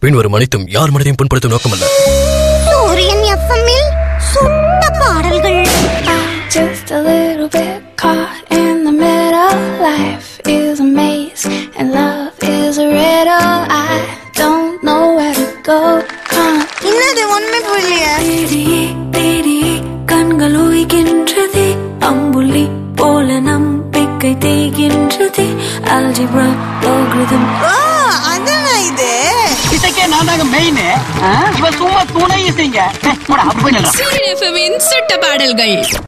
பின்வரும் அனைத்தும் யார் மனதையும் புண்படுத்தும் நோக்கமல்ல சூரியன் எஃப்எம்மில் சுட்ட பாடல்கள் Just a little bit caught in the middle. Life is a maze and love is a riddle. I don't know where to go. Can't என்னது ஒண்ணுமே புரியலையே தேடியே தேடியே கண்கள் உயிகின்றது அம்புலி போல நம்பிக்கை தேய்கின்றது அல்ஜிப்ரா லோகிருதம் ஓ அதானா இது இசைக்கே நான் தாங்க மெயின் இவன் சும்மா துணை இசைங்க போடா அப்படி சூரியன் எஃப்எம்மின் சுட்ட பாடல்கள்